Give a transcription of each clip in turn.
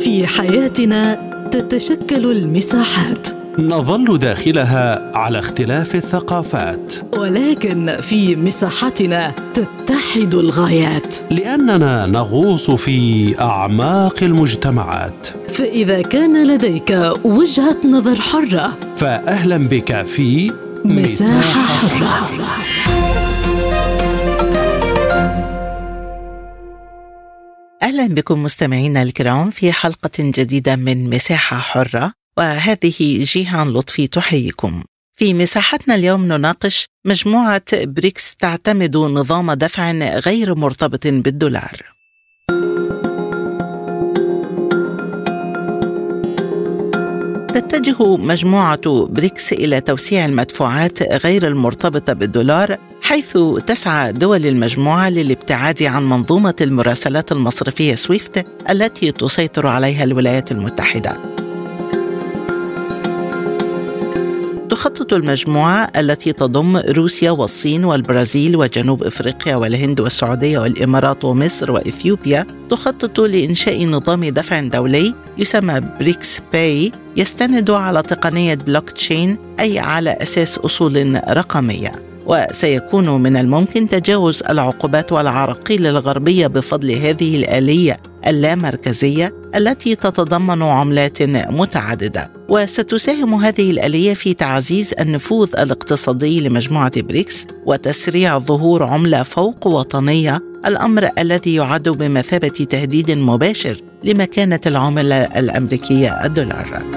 في حياتنا تتشكل المساحات نظل داخلها على اختلاف الثقافات ولكن في مساحتنا تتحد الغايات لاننا نغوص في اعماق المجتمعات فاذا كان لديك وجهه نظر حره فاهلا بك في مساحه حره اهلا بكم مستمعينا الكرام في حلقه جديده من مساحه حره وهذه جيهان لطفي تحييكم. في مساحتنا اليوم نناقش مجموعه بريكس تعتمد نظام دفع غير مرتبط بالدولار. تتجه مجموعة بريكس إلى توسيع المدفوعات غير المرتبطة بالدولار حيث تسعى دول المجموعة للابتعاد عن منظومة المراسلات المصرفية سويفت التي تسيطر عليها الولايات المتحدة. تخطط المجموعة التي تضم روسيا والصين والبرازيل وجنوب افريقيا والهند والسعودية والامارات ومصر واثيوبيا تخطط لانشاء نظام دفع دولي يسمى بريكس باي يستند على تقنية بلوك تشين اي على اساس اصول رقميه وسيكون من الممكن تجاوز العقوبات والعراقيل الغربيه بفضل هذه الاليه اللامركزيه التي تتضمن عملات متعدده وستساهم هذه الاليه في تعزيز النفوذ الاقتصادي لمجموعه بريكس وتسريع ظهور عمله فوق وطنيه الامر الذي يعد بمثابه تهديد مباشر لمكانه العمله الامريكيه الدولار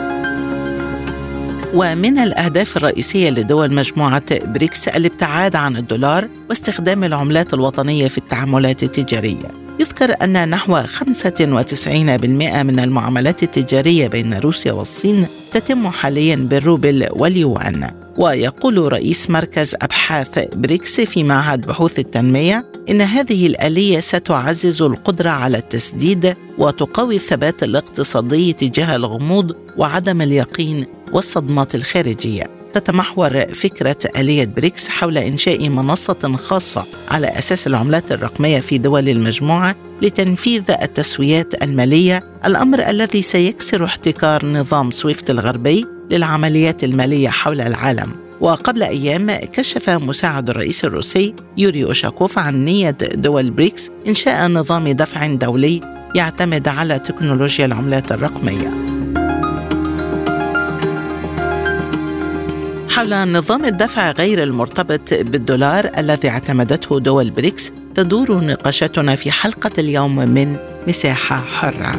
ومن الأهداف الرئيسية لدول مجموعة بريكس الابتعاد عن الدولار واستخدام العملات الوطنية في التعاملات التجارية يذكر أن نحو 95% من المعاملات التجارية بين روسيا والصين تتم حاليا بالروبل واليوان ويقول رئيس مركز أبحاث بريكس في معهد بحوث التنمية إن هذه الآلية ستعزز القدرة على التسديد وتقوي الثبات الاقتصادي تجاه الغموض وعدم اليقين والصدمات الخارجيه تتمحور فكرة آلية بريكس حول إنشاء منصة خاصة على أساس العملات الرقمية في دول المجموعة لتنفيذ التسويات المالية الأمر الذي سيكسر احتكار نظام سويفت الغربي للعمليات المالية حول العالم وقبل أيام كشف مساعد الرئيس الروسي يوري أوشاكوف عن نية دول بريكس إنشاء نظام دفع دولي يعتمد على تكنولوجيا العملات الرقميه حول نظام الدفع غير المرتبط بالدولار الذي اعتمدته دول بريكس تدور نقاشاتنا في حلقة اليوم من مساحة حرة.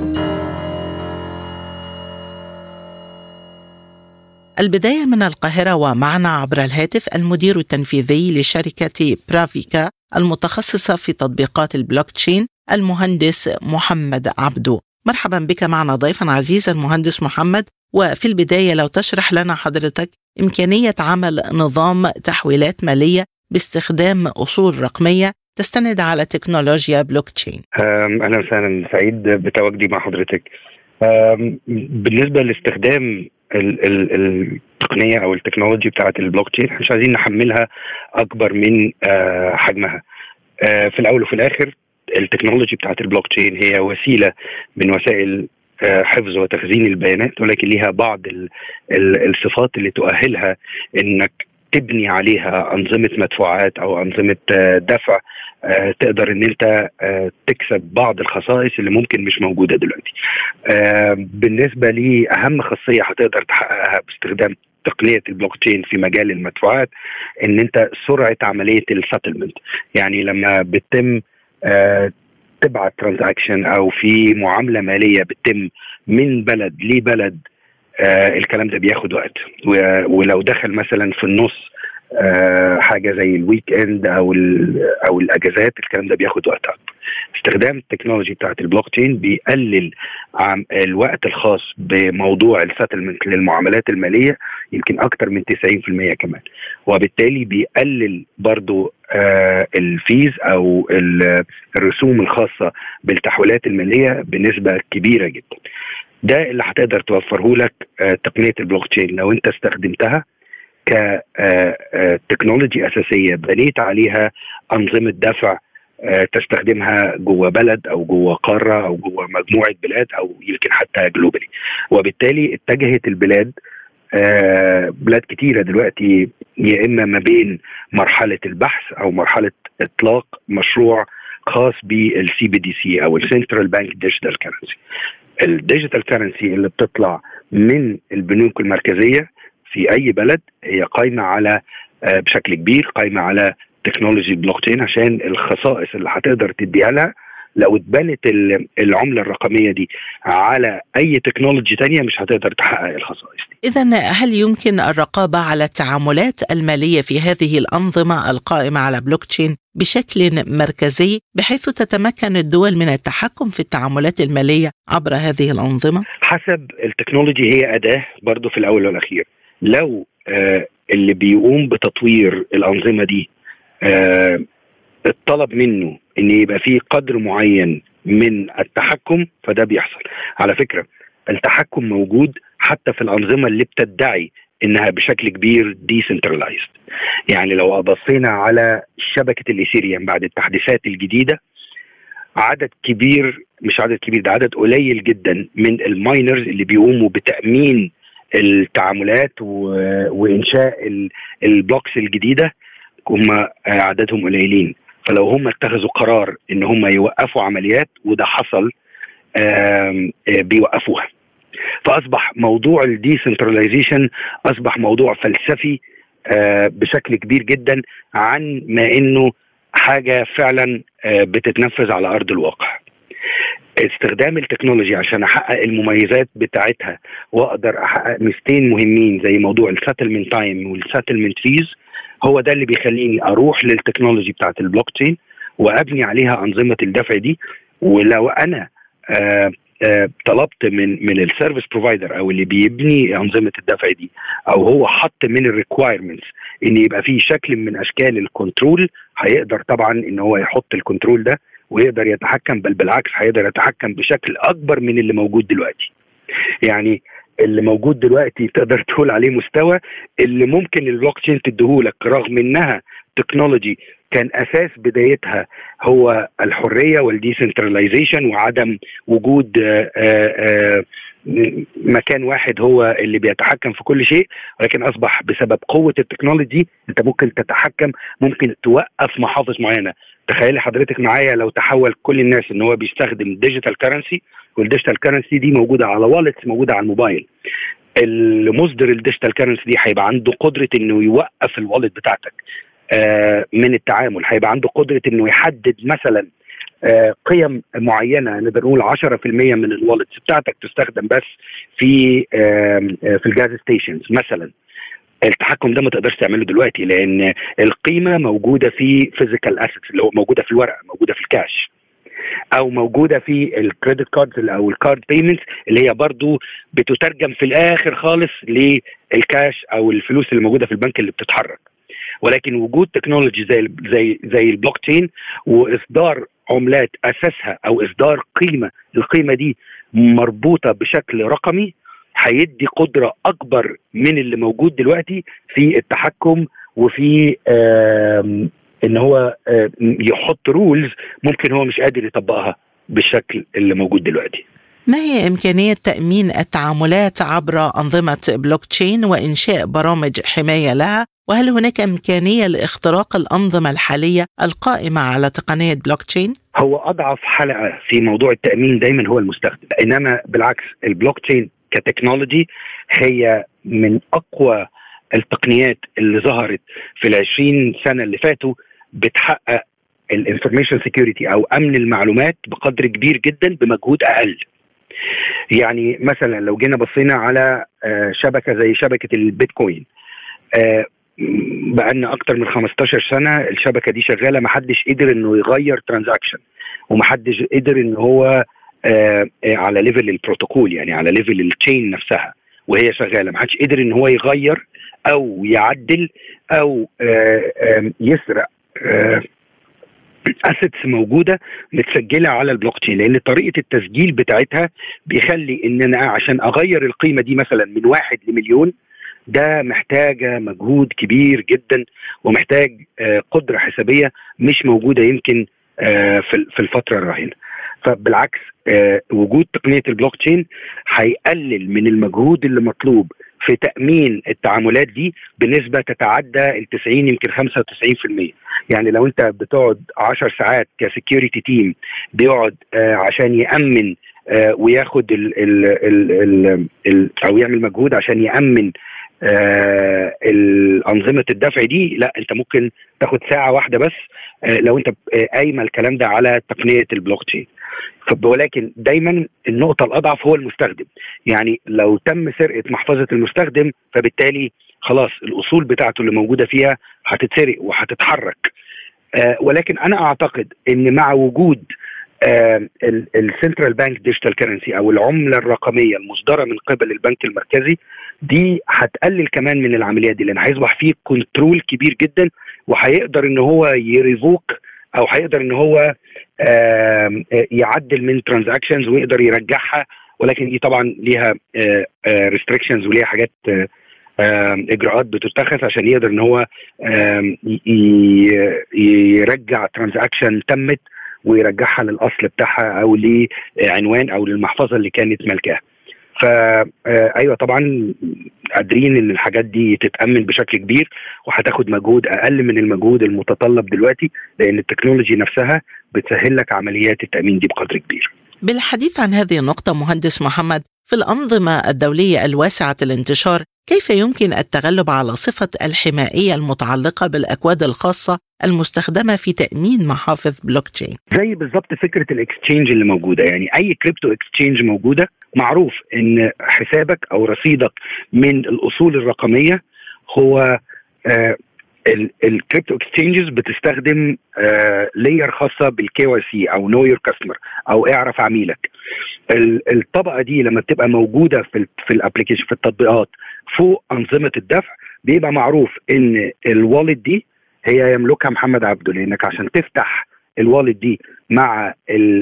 البداية من القاهرة ومعنا عبر الهاتف المدير التنفيذي لشركة برافيكا المتخصصة في تطبيقات البلوك تشين المهندس محمد عبدو مرحبا بك معنا ضيفا عزيز المهندس محمد وفي البداية لو تشرح لنا حضرتك إمكانية عمل نظام تحويلات مالية باستخدام أصول رقمية تستند على تكنولوجيا بلوك تشين أهلا وسهلا سعيد بتواجدي مع حضرتك بالنسبة لاستخدام التقنية أو التكنولوجي بتاعة البلوك تشين احنا مش عايزين نحملها أكبر من حجمها في الأول وفي الآخر التكنولوجي بتاعت البلوك تشين هي وسيله من وسائل آه، حفظ وتخزين البيانات ولكن ليها بعض الصفات اللي تؤهلها انك تبني عليها انظمه مدفوعات او انظمه آه، دفع آه، تقدر ان انت تكسب بعض الخصائص اللي ممكن مش موجوده دلوقتي. بالنسبه لاهم خاصيه هتقدر تحققها باستخدام تقنيه البلوك تشين في مجال المدفوعات ان انت سرعه عمليه السيتلمنت يعني لما بتتم تبعت ترانزاكشن او في معامله ماليه بتتم من بلد لبلد آه الكلام ده بياخد وقت ولو دخل مثلا في النص آه حاجه زي الويك اند او او الاجازات الكلام ده بياخد وقت اكبر استخدام التكنولوجي بتاعت البلوك تشين بيقلل الوقت الخاص بموضوع السيتلمنت للمعاملات الماليه يمكن اكتر من 90% كمان وبالتالي بيقلل برضو آه الفيز او الرسوم الخاصه بالتحويلات الماليه بنسبه كبيره جدا ده اللي هتقدر توفره لك آه تقنيه البلوك تشين لو انت استخدمتها كتكنولوجي آه، آه، اساسيه بنيت عليها انظمه دفع آه، تستخدمها جوه بلد او جوه قاره او جوه مجموعه بلاد او يمكن حتى جلوبالي وبالتالي اتجهت البلاد آه، بلاد كتيره دلوقتي يا اما ما بين مرحله البحث او مرحله اطلاق مشروع خاص بالسي بي دي سي او السنترال بانك ديجيتال كرنسي الديجيتال كرنسي اللي بتطلع من البنوك المركزيه في اي بلد هي قايمه على آه، بشكل كبير قايمه على تكنولوجي البلوك تشين عشان الخصائص اللي هتقدر تديها لها لو اتبنت العمله الرقميه دي على اي تكنولوجي تانية مش هتقدر تحقق الخصائص دي. اذا هل يمكن الرقابه على التعاملات الماليه في هذه الانظمه القائمه على بلوك تشين بشكل مركزي بحيث تتمكن الدول من التحكم في التعاملات الماليه عبر هذه الانظمه؟ حسب التكنولوجي هي اداه برضه في الاول والاخير. لو آه اللي بيقوم بتطوير الانظمه دي آه الطلب منه ان يبقى فيه قدر معين من التحكم فده بيحصل على فكره التحكم موجود حتى في الانظمه اللي بتدعي انها بشكل كبير ديسنترلايزد يعني لو بصينا على شبكه الايثيريوم بعد التحديثات الجديده عدد كبير مش عدد كبير ده عدد قليل جدا من الماينرز اللي بيقوموا بتامين التعاملات و... وانشاء البلوكس الجديده هم عددهم قليلين فلو هم اتخذوا قرار ان هم يوقفوا عمليات وده حصل بيوقفوها فاصبح موضوع الديسنتراليزيشن اصبح موضوع فلسفي بشكل كبير جدا عن ما انه حاجه فعلا بتتنفذ على ارض الواقع استخدام التكنولوجي عشان احقق المميزات بتاعتها واقدر احقق ميزتين مهمين زي موضوع السيتلمنت تايم والسيتلمنت فيز هو ده اللي بيخليني اروح للتكنولوجي بتاعت البلوك تشين وابني عليها انظمه الدفع دي ولو انا آآ آآ طلبت من من السيرفيس بروفايدر او اللي بيبني انظمه الدفع دي او هو حط من الريكوايرمنتس ان يبقى في شكل من اشكال الكنترول هيقدر طبعا ان هو يحط الكنترول ده ويقدر يتحكم بل بالعكس هيقدر يتحكم بشكل اكبر من اللي موجود دلوقتي يعني اللي موجود دلوقتي تقدر تقول عليه مستوى اللي ممكن البلوك تشين تديهولك رغم انها تكنولوجي كان اساس بدايتها هو الحريه والديسنتراليزيشن وعدم وجود آآ آآ مكان واحد هو اللي بيتحكم في كل شيء ولكن اصبح بسبب قوه التكنولوجي انت ممكن تتحكم ممكن توقف محافظ معينه تخيلي حضرتك معايا لو تحول كل الناس ان هو بيستخدم ديجيتال كرنسي والديجيتال كرنسي دي موجوده على والتس موجوده على الموبايل المصدر الديجيتال كرنسي دي هيبقى عنده قدره انه يوقف الوالت بتاعتك آه من التعامل هيبقى عنده قدره انه يحدد مثلا آه قيم معينه نقدر نقول 10% من الوالتس بتاعتك تستخدم بس في آه في الجاز ستيشنز مثلا التحكم ده ما تقدرش تعمله دلوقتي لان القيمه موجوده في فيزيكال اسيتس اللي هو موجوده في الورقه موجوده في الكاش او موجوده في الكريدت كاردز او الكارد بيمنتس اللي هي برضو بتترجم في الاخر خالص للكاش او الفلوس اللي موجوده في البنك اللي بتتحرك ولكن وجود تكنولوجي زي زي زي البلوك تشين واصدار عملات اساسها او اصدار قيمه القيمه دي مربوطه بشكل رقمي هيدي قدره اكبر من اللي موجود دلوقتي في التحكم وفي ان هو يحط رولز ممكن هو مش قادر يطبقها بالشكل اللي موجود دلوقتي ما هي إمكانية تأمين التعاملات عبر أنظمة بلوك تشين وإنشاء برامج حماية لها؟ وهل هناك إمكانية لاختراق الأنظمة الحالية القائمة على تقنية بلوك تشين؟ هو أضعف حلقة في موضوع التأمين دايما هو المستخدم إنما بالعكس البلوك تشين كتكنولوجي هي من أقوى التقنيات اللي ظهرت في العشرين سنة اللي فاتوا بتحقق الانفورميشن سيكيورتي او امن المعلومات بقدر كبير جدا بمجهود اقل يعني مثلا لو جينا بصينا على شبكه زي شبكه البيتكوين بقالنا اكتر من 15 سنه الشبكه دي شغاله ما حدش قدر انه يغير ترانزاكشن وما حدش قدر ان هو على ليفل البروتوكول يعني على ليفل التشين نفسها وهي شغاله ما حدش قدر ان هو يغير او يعدل او يسرق اسيتس موجوده متسجله على البلوك تشين لان طريقه التسجيل بتاعتها بيخلي ان انا عشان اغير القيمه دي مثلا من واحد لمليون ده محتاجه مجهود كبير جدا ومحتاج قدره حسابيه مش موجوده يمكن في الفتره الراهنه فبالعكس وجود تقنيه البلوك تشين هيقلل من المجهود اللي مطلوب في تامين التعاملات دي بنسبه تتعدى ال 90 يمكن 95% يعني لو انت بتقعد 10 ساعات كسكيورتي تيم بيقعد عشان يامن وياخد ال ال ال ال ال او يعمل مجهود عشان يامن آه الانظمه الدفع دي لا انت ممكن تاخد ساعه واحده بس آه لو انت قايمه الكلام ده على تقنيه البلوك تشين ولكن دايما النقطه الاضعف هو المستخدم يعني لو تم سرقه محفظه المستخدم فبالتالي خلاص الاصول بتاعته اللي موجوده فيها هتتسرق وهتتحرك آه ولكن انا اعتقد ان مع وجود السنترال بانك ديجيتال كرنسي او العمله الرقميه المصدره من قبل البنك المركزي دي هتقلل كمان من العمليات دي لان هيصبح فيه كنترول كبير جدا وهيقدر ان هو يريفوك او هيقدر ان هو يعدل من ترانزاكشنز ويقدر يرجعها ولكن دي طبعا ليها ريستريكشنز وليها حاجات اجراءات بتتخذ عشان يقدر ان هو يرجع ترانزاكشن تمت ويرجعها للاصل بتاعها او لعنوان او للمحفظه اللي كانت ملكاها. فا ايوه طبعا قادرين ان الحاجات دي تتامن بشكل كبير وهتاخد مجهود اقل من المجهود المتطلب دلوقتي لان التكنولوجي نفسها بتسهل لك عمليات التامين دي بقدر كبير. بالحديث عن هذه النقطه مهندس محمد في الانظمه الدوليه الواسعه الانتشار كيف يمكن التغلب على صفه الحمائيه المتعلقه بالاكواد الخاصه المستخدمه في تامين محافظ بلوك تشين زي بالظبط فكره الاكستشينج اللي موجوده يعني اي كريبتو اكستشينج موجوده معروف ان حسابك او رصيدك من الاصول الرقميه هو آه الكريبتو اكستشينجز بتستخدم آه لير خاصه بالكي واي سي او نو يور كاستمر او اعرف عميلك الطبقه دي لما بتبقى موجوده في في الابلكيشن في التطبيقات فوق انظمه الدفع بيبقى معروف ان الوالد دي هي يملكها محمد عبده لانك عشان تفتح الوالد دي مع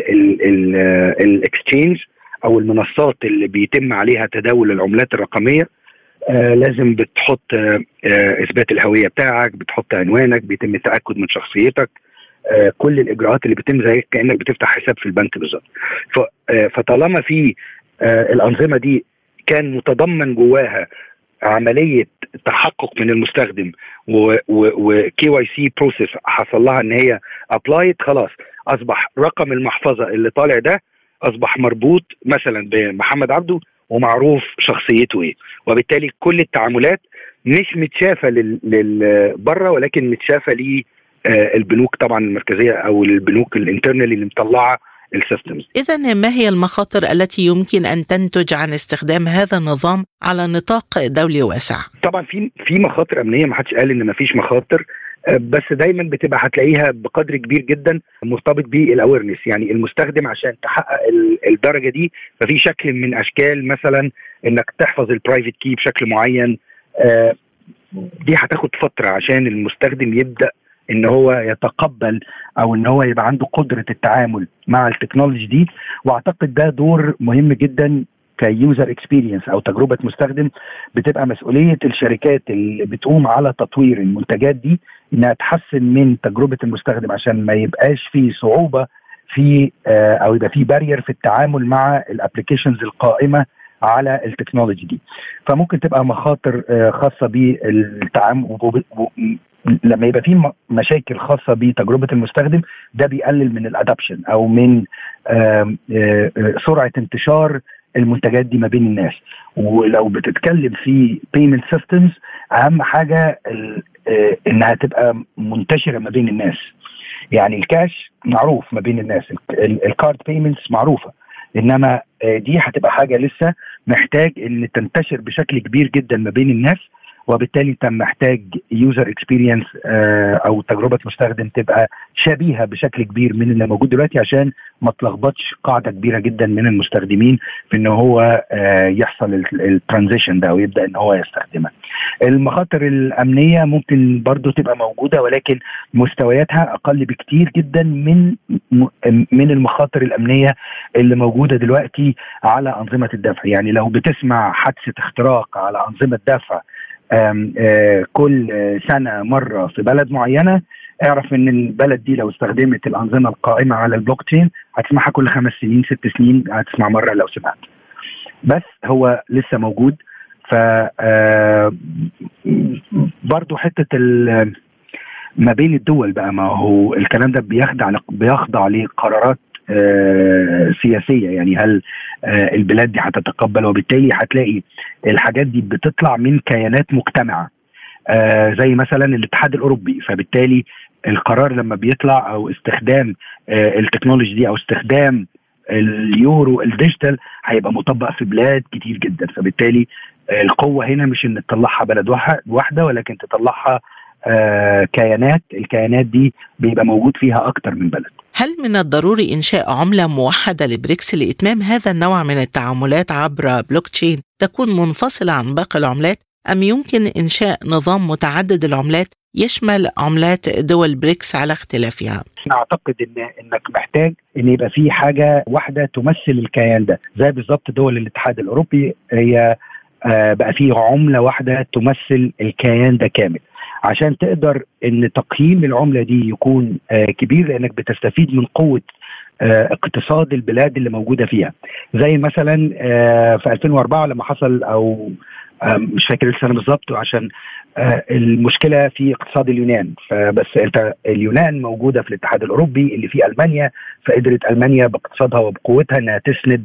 الاكستشينج او المنصات اللي بيتم عليها تداول العملات الرقميه آه لازم بتحط آه آه اثبات الهويه بتاعك بتحط عنوانك بيتم التاكد من شخصيتك آه كل الاجراءات اللي بتتم زي كانك بتفتح حساب في البنك بالظبط آه فطالما في آه الانظمه دي كان متضمن جواها عمليه تحقق من المستخدم وكي واي سي بروسيس حصل لها ان هي ابلايد خلاص اصبح رقم المحفظه اللي طالع ده اصبح مربوط مثلا بمحمد عبده ومعروف شخصيته ايه وبالتالي كل التعاملات مش متشافه لل بره ولكن متشافه للبنوك طبعا المركزيه او البنوك الانترنال اللي مطلعه السيستمز اذا ما هي المخاطر التي يمكن ان تنتج عن استخدام هذا النظام على نطاق دولي واسع طبعا في في مخاطر امنيه ما حدش قال ان ما فيش مخاطر بس دايما بتبقى هتلاقيها بقدر كبير جدا مرتبط بالاويرنس يعني المستخدم عشان تحقق الدرجه دي ففي شكل من اشكال مثلا انك تحفظ البرايفت كي بشكل معين دي هتاخد فتره عشان المستخدم يبدا ان هو يتقبل او ان هو يبقى عنده قدره التعامل مع التكنولوجي دي واعتقد ده دور مهم جدا كيوزر اكسبيرينس او تجربه مستخدم بتبقى مسؤوليه الشركات اللي بتقوم على تطوير المنتجات دي انها تحسن من تجربه المستخدم عشان ما يبقاش في صعوبه في او يبقى في بارير في التعامل مع الابلكيشنز القائمه على التكنولوجي دي فممكن تبقى مخاطر خاصه بالتعامل لما يبقى في مشاكل خاصه بتجربه المستخدم ده بيقلل من الادابشن او من سرعه انتشار المنتجات دي ما بين الناس ولو بتتكلم في بيمنت سيستمز اهم حاجه انها تبقى منتشره ما بين الناس يعني الكاش معروف ما بين الناس الكارد بيمنتس معروفه انما دي هتبقى حاجه لسه محتاج ان تنتشر بشكل كبير جدا ما بين الناس وبالتالي انت محتاج يوزر اكسبيرينس او تجربه مستخدم تبقى شبيهه بشكل كبير من اللي موجود دلوقتي عشان ما تلخبطش قاعده كبيره جدا من المستخدمين في ان هو يحصل الترانزيشن ده ويبدا ان هو يستخدمها. المخاطر الامنيه ممكن برضو تبقى موجوده ولكن مستوياتها اقل بكتير جدا من من المخاطر الامنيه اللي موجوده دلوقتي على انظمه الدفع، يعني لو بتسمع حادثه اختراق على انظمه دفع آم آم كل سنه مره في بلد معينه اعرف ان البلد دي لو استخدمت الانظمه القائمه على البلوك تشين هتسمعها كل خمس سنين ست سنين هتسمع مره لو سمعت بس هو لسه موجود ف آه، برضه حته ما بين الدول بقى ما هو الكلام ده بيخضع بيخضع لقرارات آه، سياسيه يعني هل آه، البلاد دي هتتقبل وبالتالي هتلاقي الحاجات دي بتطلع من كيانات مجتمعه آه، زي مثلا الاتحاد الاوروبي فبالتالي القرار لما بيطلع او استخدام التكنولوجي دي او استخدام اليورو الديجيتال هيبقى مطبق في بلاد كتير جدا فبالتالي القوه هنا مش ان تطلعها بلد واحده ولكن تطلعها آه كيانات الكيانات دي بيبقى موجود فيها اكتر من بلد هل من الضروري انشاء عمله موحده لبريكس لاتمام هذا النوع من التعاملات عبر بلوك تشين تكون منفصله عن باقي العملات ام يمكن انشاء نظام متعدد العملات يشمل عملات دول بريكس على اختلافها اعتقد ان انك محتاج ان يبقى في حاجه واحده تمثل الكيان ده زي بالظبط دول الاتحاد الاوروبي هي آه بقى في عمله واحده تمثل الكيان ده كامل عشان تقدر ان تقييم العمله دي يكون آه كبير لانك بتستفيد من قوه آه اقتصاد البلاد اللي موجوده فيها زي مثلا آه في 2004 لما حصل او مش فاكر السنه بالظبط عشان المشكله في اقتصاد اليونان فبس انت اليونان موجوده في الاتحاد الاوروبي اللي فيه المانيا فقدرت المانيا باقتصادها وبقوتها انها تسند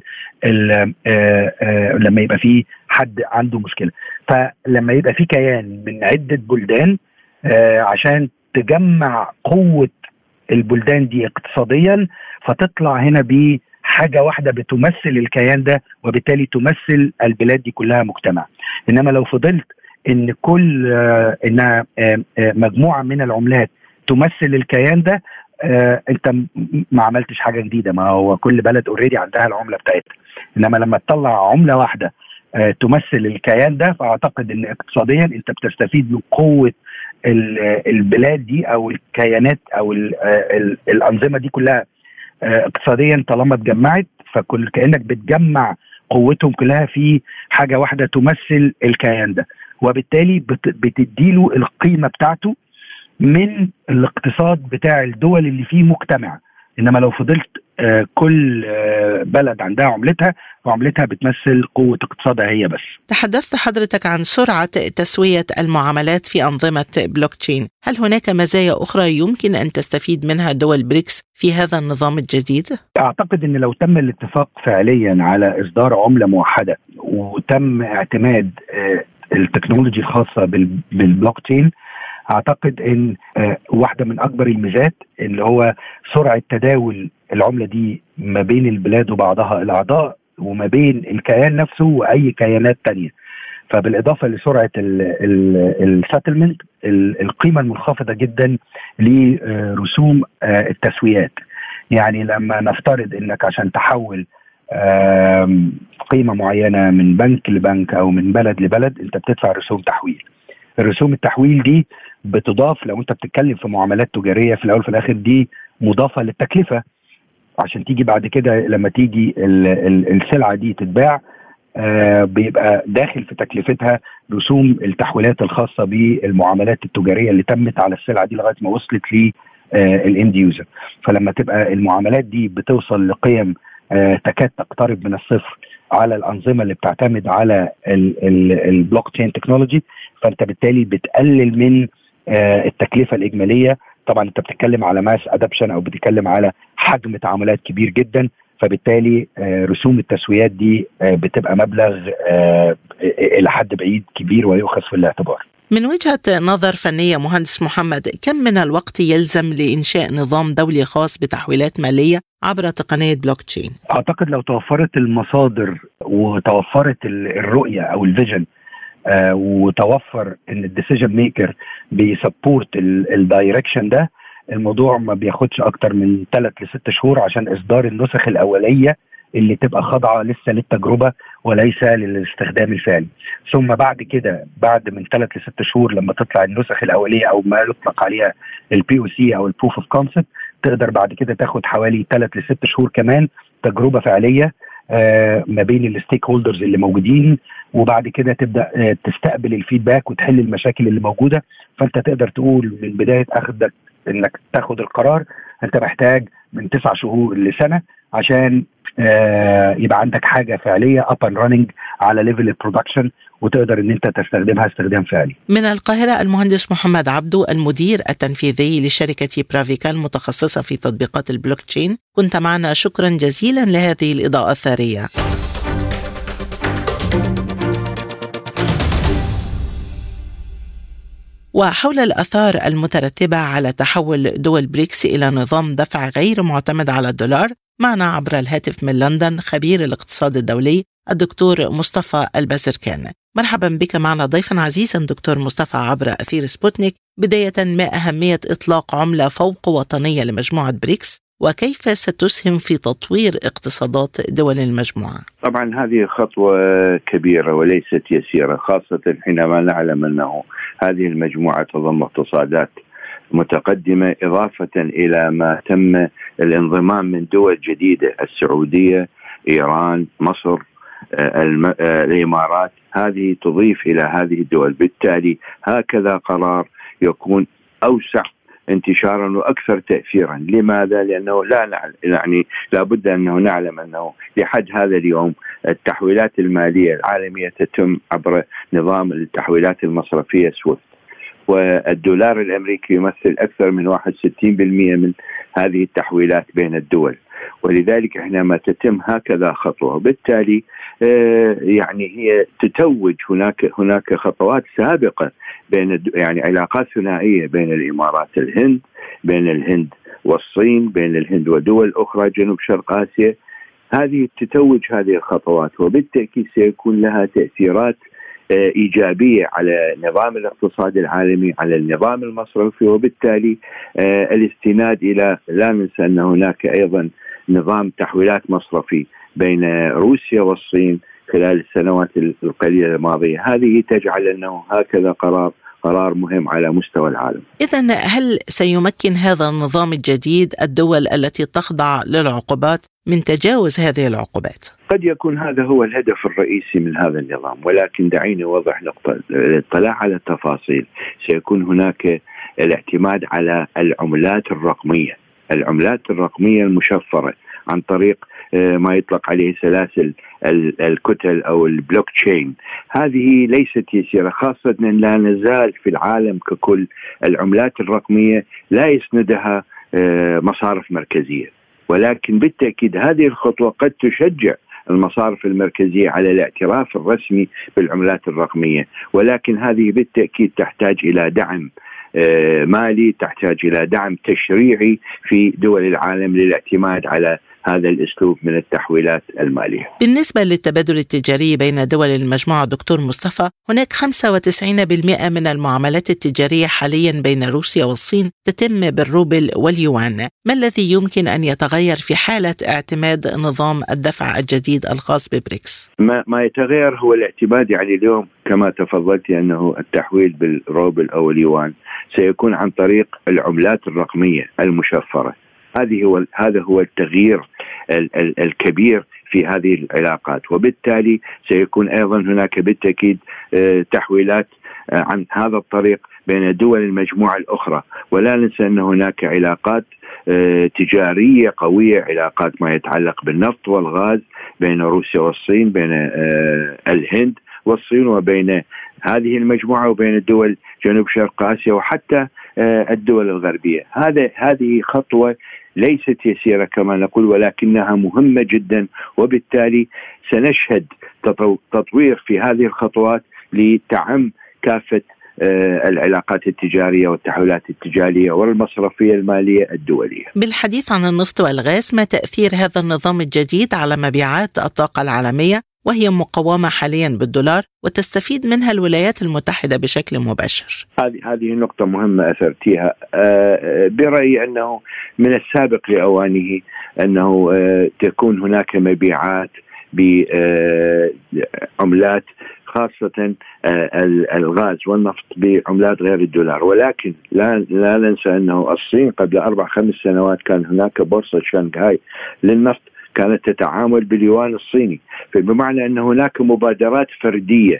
لما يبقى في حد عنده مشكله فلما يبقى في كيان من عده بلدان آه، عشان تجمع قوه البلدان دي اقتصاديا فتطلع هنا بحاجه واحده بتمثل الكيان ده وبالتالي تمثل البلاد دي كلها مجتمع انما لو فضلت ان كل آه انها آه آه مجموعه من العملات تمثل الكيان ده آه انت ما عملتش حاجه جديده ما هو كل بلد اوريدي عندها العمله بتاعتها انما لما تطلع عمله واحده آه تمثل الكيان ده فاعتقد ان اقتصاديا انت بتستفيد من قوه البلاد دي او الكيانات او الانظمه دي كلها اقتصاديا طالما اتجمعت فكل كانك بتجمع قوتهم كلها في حاجه واحده تمثل الكيان ده وبالتالي بتديله القيمه بتاعته من الاقتصاد بتاع الدول اللي فيه مجتمع انما لو فضلت آه، كل آه، بلد عندها عملتها وعملتها بتمثل قوة اقتصادها هي بس تحدثت حضرتك عن سرعة تسوية المعاملات في أنظمة بلوك تشين هل هناك مزايا أخرى يمكن أن تستفيد منها دول بريكس في هذا النظام الجديد؟ أعتقد أن لو تم الاتفاق فعليا على إصدار عملة موحدة وتم اعتماد آه، التكنولوجي الخاصة بالبلوك تشين اعتقد ان آه، واحده من اكبر الميزات اللي هو سرعه تداول العمله دي ما بين البلاد وبعضها الاعضاء وما بين الكيان نفسه واي كيانات تانية فبالاضافه لسرعه السيتلمنت القيمه المنخفضه جدا لرسوم آه، التسويات يعني لما نفترض انك عشان تحول قيمه معينه من بنك لبنك او من بلد لبلد انت بتدفع رسوم تحويل الرسوم التحويل دي بتضاف لو انت بتتكلم في معاملات تجاريه في الاول وفي الاخر دي مضافه للتكلفه عشان تيجي بعد كده لما تيجي السلعه دي تتباع آه بيبقى داخل في تكلفتها رسوم التحويلات الخاصه بالمعاملات التجاريه اللي تمت على السلعه دي لغايه ما وصلت للاند آه يوزر فلما تبقى المعاملات دي بتوصل لقيم آه تكاد تقترب من الصفر على الانظمه اللي بتعتمد على البلوك تشين تكنولوجي فانت بالتالي بتقلل من آه، التكلفه الاجماليه طبعا انت بتتكلم على ماس ادابشن او بتتكلم على حجم تعاملات كبير جدا فبالتالي آه، رسوم التسويات دي آه، بتبقى مبلغ الى حد بعيد كبير ويؤخذ في الاعتبار. من وجهة نظر فنية مهندس محمد كم من الوقت يلزم لإنشاء نظام دولي خاص بتحويلات مالية عبر تقنية بلوك تشين؟ أعتقد لو توفرت المصادر وتوفرت الرؤية أو الفيجن آه وتوفر ان الديسيجن ميكر بيسبورت الدايركشن ده الموضوع ما بياخدش اكتر من ثلاث لست شهور عشان اصدار النسخ الاوليه اللي تبقى خاضعه لسه للتجربه وليس للاستخدام الفعلي ثم بعد كده بعد من ثلاث لست شهور لما تطلع النسخ الاوليه او ما يطلق عليها البي او سي او البروف اوف كونسبت تقدر بعد كده تاخد حوالي ثلاث لست شهور كمان تجربه فعليه آه ما بين الستيك هولدرز اللي موجودين وبعد كده تبدا آه، تستقبل الفيدباك وتحل المشاكل اللي موجوده فانت تقدر تقول من بدايه اخذك انك تاخد القرار انت محتاج من تسع شهور لسنه عشان آه يبقى عندك حاجه فعليه اب اند راننج على ليفل البرودكشن وتقدر ان انت تستخدمها استخدام فعلي. من القاهره المهندس محمد عبدو المدير التنفيذي لشركه برافيكا المتخصصه في تطبيقات البلوك تشين، كنت معنا شكرا جزيلا لهذه الاضاءه الثريه. وحول الآثار المترتبة على تحول دول بريكس إلى نظام دفع غير معتمد على الدولار معنا عبر الهاتف من لندن خبير الاقتصاد الدولي الدكتور مصطفى البازركان مرحبا بك معنا ضيفا عزيزا دكتور مصطفى عبر أثير سبوتنيك بداية ما أهمية إطلاق عملة فوق وطنية لمجموعة بريكس وكيف ستسهم في تطوير اقتصادات دول المجموعة؟ طبعا هذه خطوة كبيرة وليست يسيرة خاصة حينما نعلم أنه هذه المجموعة تضم اقتصادات متقدمة إضافة إلى ما تم الانضمام من دول جديدة السعودية إيران مصر آه، آه، الإمارات هذه تضيف إلى هذه الدول بالتالي هكذا قرار يكون أوسع انتشارا واكثر تاثيرا، لماذا؟ لانه لا نعلم يعني لابد انه نعلم انه لحد هذا اليوم التحويلات الماليه العالميه تتم عبر نظام التحويلات المصرفيه سويفت. والدولار الامريكي يمثل اكثر من 61% من هذه التحويلات بين الدول ولذلك حينما تتم هكذا خطوه وبالتالي آه، يعني هي تتوج هناك هناك خطوات سابقه بين يعني علاقات ثنائيه بين الامارات الهند بين الهند والصين بين الهند ودول اخرى جنوب شرق اسيا هذه تتوج هذه الخطوات وبالتاكيد سيكون لها تاثيرات آه، ايجابيه على نظام الاقتصاد العالمي على النظام المصرفي وبالتالي آه، الاستناد الى لا ننسى ان هناك ايضا نظام تحويلات مصرفي بين روسيا والصين خلال السنوات القليله الماضيه، هذه تجعل انه هكذا قرار قرار مهم على مستوى العالم. اذا هل سيمكن هذا النظام الجديد الدول التي تخضع للعقوبات من تجاوز هذه العقوبات؟ قد يكون هذا هو الهدف الرئيسي من هذا النظام، ولكن دعيني اوضح نقطه، الاطلاع على التفاصيل، سيكون هناك الاعتماد على العملات الرقميه، العملات الرقميه المشفره عن طريق آه، ما يطلق عليه سلاسل الكتل او البلوك تشين هذه ليست يسيره خاصه ان لا نزال في العالم ككل العملات الرقميه لا يسندها آه، مصارف مركزيه ولكن بالتاكيد هذه الخطوه قد تشجع المصارف المركزيه على الاعتراف الرسمي بالعملات الرقميه ولكن هذه بالتاكيد تحتاج الى دعم آه، مالي تحتاج الى دعم تشريعي في دول العالم للاعتماد على هذا الاسلوب من التحويلات الماليه. بالنسبه للتبادل التجاري بين دول المجموعه دكتور مصطفى، هناك 95% من المعاملات التجاريه حاليا بين روسيا والصين تتم بالروبل واليوان، ما الذي يمكن ان يتغير في حاله اعتماد نظام الدفع الجديد الخاص ببريكس؟ ما ما يتغير هو الاعتماد يعني اليوم كما تفضلت انه التحويل بالروبل او اليوان سيكون عن طريق العملات الرقميه المشفره. هذه هو هذا هو التغيير الكبير في هذه العلاقات وبالتالي سيكون ايضا هناك بالتاكيد آه، تحويلات آه، عن هذا الطريق بين دول المجموعه الاخرى ولا ننسى ان هناك علاقات آه، تجاريه قويه علاقات ما يتعلق بالنفط والغاز بين روسيا والصين بين الهند والصين وبين هذه المجموعه وبين الدول جنوب شرق اسيا وحتى الدول الغربيه هذا هذه خطوه ليست يسيره كما نقول ولكنها مهمه جدا وبالتالي سنشهد تطوير في هذه الخطوات لتعم كافه آه، العلاقات التجارية والتحولات التجارية والمصرفية المالية الدولية بالحديث عن النفط والغاز ما تأثير هذا النظام الجديد على مبيعات الطاقة العالمية وهي مقومة حاليا بالدولار وتستفيد منها الولايات المتحدة بشكل مباشر هذه هذه نقطة مهمة أثرتيها آه، برأيي أنه من السابق لأوانه أنه آه، تكون هناك مبيعات بعملات خاصة آه، الغاز والنفط بعملات غير الدولار ولكن لا لا ننسى أنه الصين قبل أربع خمس سنوات كان هناك بورصة شنغهاي للنفط كانت تتعامل باليوان الصيني فبمعنى أن هناك مبادرات فردية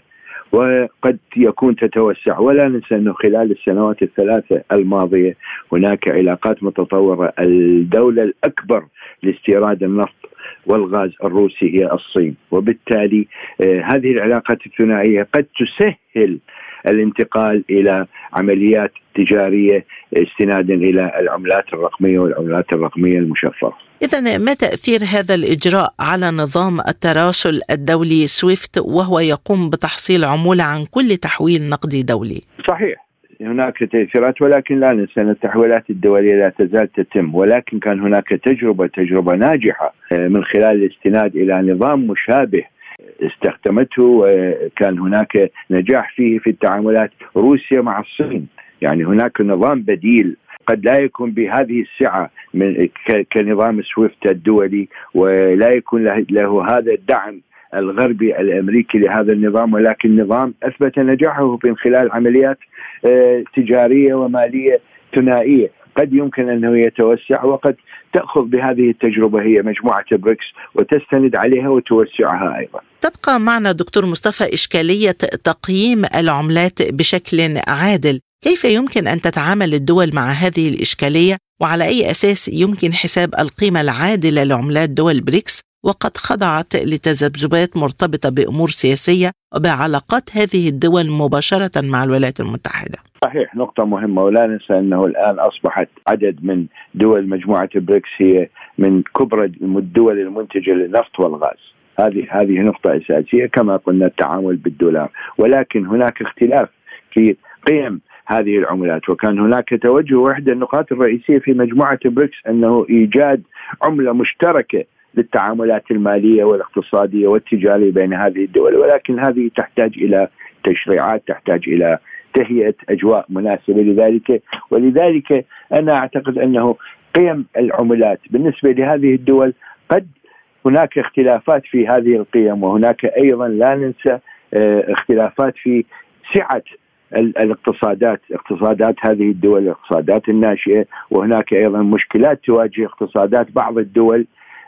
وقد يكون تتوسع ولا ننسى انه خلال السنوات الثلاثه الماضيه هناك علاقات متطوره الدوله الاكبر لاستيراد النفط والغاز الروسي هي الصين وبالتالي آه، هذه العلاقات الثنائيه قد تسهل الانتقال الى عمليات تجاريه استنادا الى العملات الرقميه والعملات الرقميه المشفره. اذا ما تاثير هذا الاجراء على نظام التراسل الدولي سويفت وهو يقوم بتحصيل عموله عن كل تحويل نقدي دولي؟ صحيح هناك تاثيرات ولكن لا ننسى ان التحويلات الدوليه لا تزال تتم ولكن كان هناك تجربه تجربه ناجحه آه، من خلال الاستناد الى نظام مشابه استخدمته وكان هناك نجاح فيه في التعاملات روسيا مع الصين يعني هناك نظام بديل قد لا يكون بهذه السعه من كنظام سويفت الدولي ولا يكون له, له هذا الدعم الغربي الامريكي لهذا النظام ولكن نظام اثبت نجاحه من خلال عمليات آه، تجاريه وماليه ثنائيه قد يمكن انه يتوسع وقد تاخذ بهذه التجربه هي مجموعه بريكس وتستند عليها وتوسعها ايضا. تبقى معنا دكتور مصطفى اشكاليه تقييم العملات بشكل عادل، كيف يمكن ان تتعامل الدول مع هذه الاشكاليه وعلى اي اساس يمكن حساب القيمه العادله لعملات دول بريكس وقد خضعت لتذبذبات مرتبطه بامور سياسيه وبعلاقات هذه الدول مباشره مع الولايات المتحده. صحيح نقطة مهمة ولا ننسى أنه الآن أصبحت عدد من دول مجموعة بريكس هي من كبرى الدول المنتجة للنفط والغاز هذه هذه نقطة أساسية كما قلنا التعامل بالدولار ولكن هناك اختلاف في قيم هذه العملات وكان هناك توجه واحدة النقاط الرئيسية في مجموعة بريكس أنه إيجاد عملة مشتركة للتعاملات المالية والاقتصادية والتجارية بين هذه الدول ولكن هذه تحتاج إلى تشريعات تحتاج إلى تهيئه اجواء مناسبه لذلك ولذلك انا اعتقد انه قيم العملات بالنسبه لهذه الدول قد هناك اختلافات في هذه القيم وهناك ايضا لا ننسى آه، اختلافات في سعه الاقتصادات اقتصادات هذه الدول الاقتصادات الناشئه وهناك ايضا مشكلات تواجه اقتصادات بعض الدول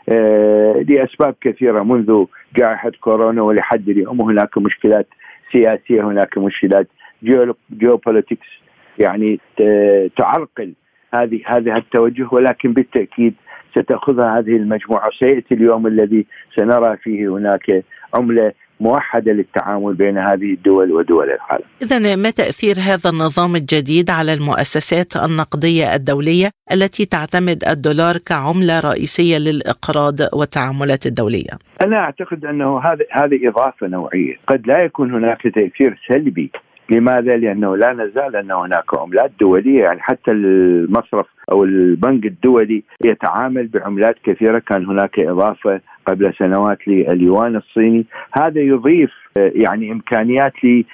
آه، لاسباب كثيره منذ جائحه كورونا ولحد اليوم هناك مشكلات سياسيه هناك مشكلات جيوبوليتكس يعني تعرقل هذه هذا التوجه ولكن بالتاكيد ستاخذها هذه المجموعه سياتي اليوم الذي سنرى فيه هناك عمله موحده للتعامل بين هذه الدول ودول العالم. اذا ما تاثير هذا النظام الجديد على المؤسسات النقديه الدوليه التي تعتمد الدولار كعمله رئيسيه للاقراض والتعاملات الدوليه؟ انا اعتقد انه هذه هذه اضافه نوعيه، قد لا يكون هناك تاثير سلبي لماذا؟ لانه لا نزال ان هناك عملات دوليه يعني حتى المصرف او البنك الدولي يتعامل بعملات كثيره كان هناك اضافه قبل سنوات لليوان الصيني هذا يضيف آه، يعني امكانيات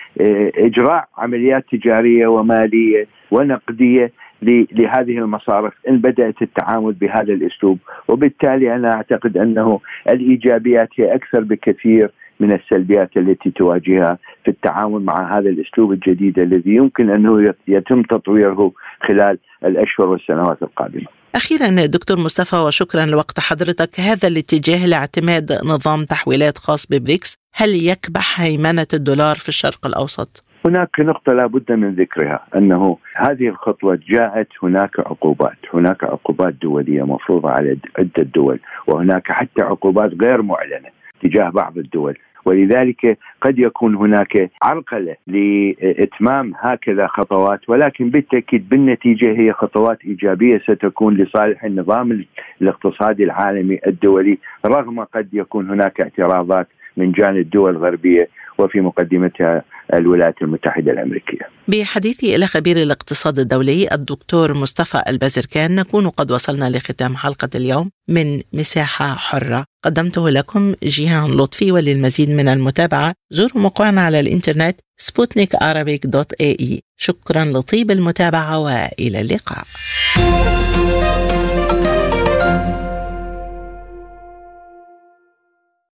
لاجراء عمليات تجاريه وماليه ونقديه لهذه المصارف ان بدات التعامل بهذا الاسلوب وبالتالي انا اعتقد انه الايجابيات هي اكثر بكثير من السلبيات التي تواجهها في التعامل مع هذا الاسلوب الجديد الذي يمكن انه يتم تطويره خلال الاشهر والسنوات القادمه. اخيرا دكتور مصطفى وشكرا لوقت حضرتك هذا الاتجاه لاعتماد نظام تحويلات خاص ببريكس هل يكبح هيمنه الدولار في الشرق الاوسط؟ هناك نقطة لا بد من ذكرها أنه هذه الخطوة جاءت هناك عقوبات هناك عقوبات دولية مفروضة على عدة دول وهناك حتى عقوبات غير معلنة تجاه بعض الدول ولذلك قد يكون هناك عرقله لاتمام هكذا خطوات ولكن بالتاكيد بالنتيجه هي خطوات ايجابيه ستكون لصالح النظام الاقتصادي العالمي الدولي رغم قد يكون هناك اعتراضات من جانب الدول الغربيه وفي مقدمتها الولايات المتحده الامريكيه. بحديثي الى خبير الاقتصاد الدولي الدكتور مصطفى البازركان نكون قد وصلنا لختام حلقه اليوم من مساحه حره قدمته لكم جيهان لطفي وللمزيد من المتابعه زوروا موقعنا على الانترنت سبوتنيك دوت اي شكرا لطيب المتابعه والى اللقاء.